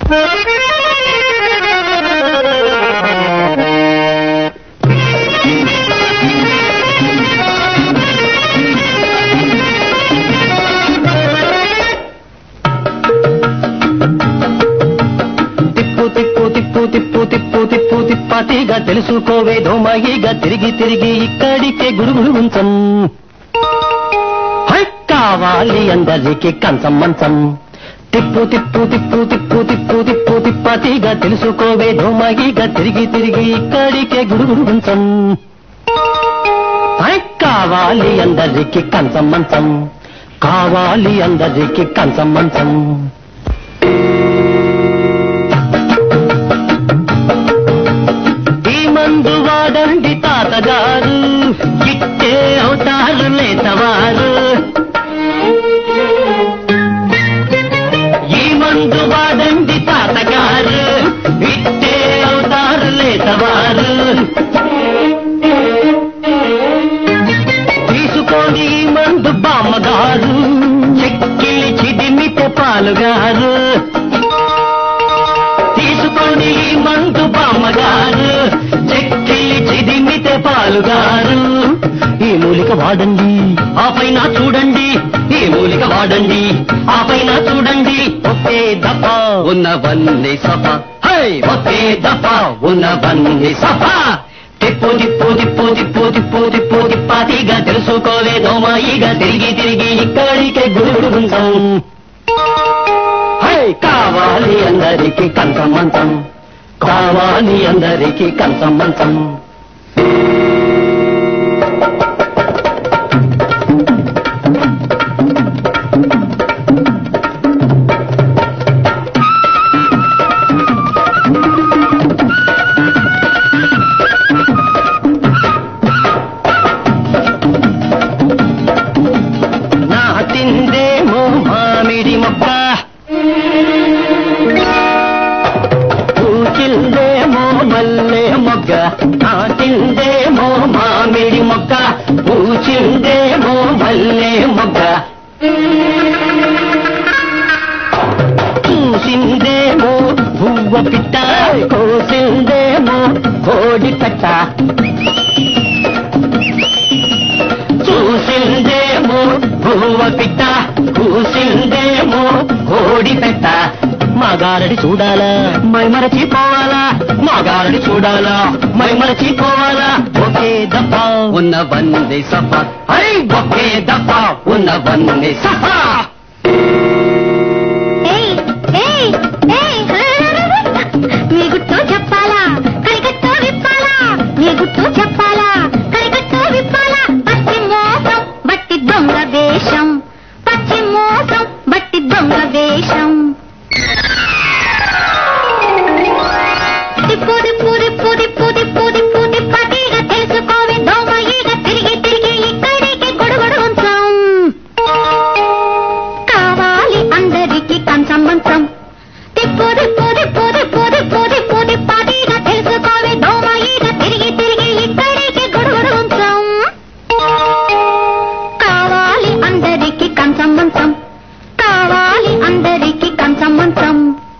తిప్పు తిప్పు తిప్పు తిప్పు తిప్పు తిప్పు తిప్పతిగా తెలుసుకోవే దోమయిగా తిరిగి తిరిగి ఇక్కడికే గురుగుడు ఉంచం హై, కావాలి అందరికి కంచం మంచం తిప్పు తిప్పు తిప్పు తిప్పు తిప్పు తిప్పు తిప్పతిగా తెలుసుకోవే దోమయిగా తిరిగి తిరిగి ఇక్కడికే గురుగుడు ఉంచం హై, కావాలి అందరికి కంచం మంచం కావాలి అందరికి కంచం మంచం ఈ మందు వాడండి తాతగారు ఇట్టే అవుతారు లేతవారు ఈ మందు వాడండి తాతగారు ఇట్టే అవుతారు లేతవారు తీసుకోండి ఈ మందు బామ్మగారు చెక్కిలి చిదిమితే పాలుగారు తీసుకోండి ఈ మందు బామ్మగారు చెక్కిలి చిదిమితే పాలుగారు ఈ మూలిక వాడండి ఆ పైన చూడండి ఈ మూలిక వాడండి ఆ పైన చూడండి ఒకే దఫ ఉన్నవన్నీ సఫ హై ఒకే దఫ ఉన్నవన్నీ సఫ తిప్పు తిప్పు తిప్పు తిప్పు తిప్పు తిప్పు తిప్పాతిగా తెలుసుకోలే దోమాయిగా తిరిగి తిరిగి ఇక్కడికే గురుడు ఉంచాం హై కావాలి అందరికి కంచం మంచం కావాలి అందరికి కంచం మంచం నా తిందేమో మామిడి మొక్క పూచిల్దేమో మల్లె మొగ్గ నాటిందేమో మామిడి మొక్క పూచిందేమో మల్లె మొగ్గ చూసిందేమో పువ్వ పిట్ట కోసిందేమో కోడి పెట్ట చూసిందేమో పువ్వ పిట్ట కూసిందేమో కోడి పెట్ట మగారడి చూడాలా మై మరచిపోవాలా మగారడి చూడాలా మై మరచిపోవాలా ఒకే దఫ ఉన్న వందే సఫ హై ఒకే దఫ ఉన్న వందే సఫ ఏయ్, ఏయ్, ఏయ్, మీ గుట్టు చెప్పాలా కరికట్టు విప్పాలా మీ గుట్టు చెప్పాలా కరికట్టు విప్పాలా పచ్చి మోసం బట్టి దొంగ వేషం పచ్చి మోసం బట్టి దొంగ వేషం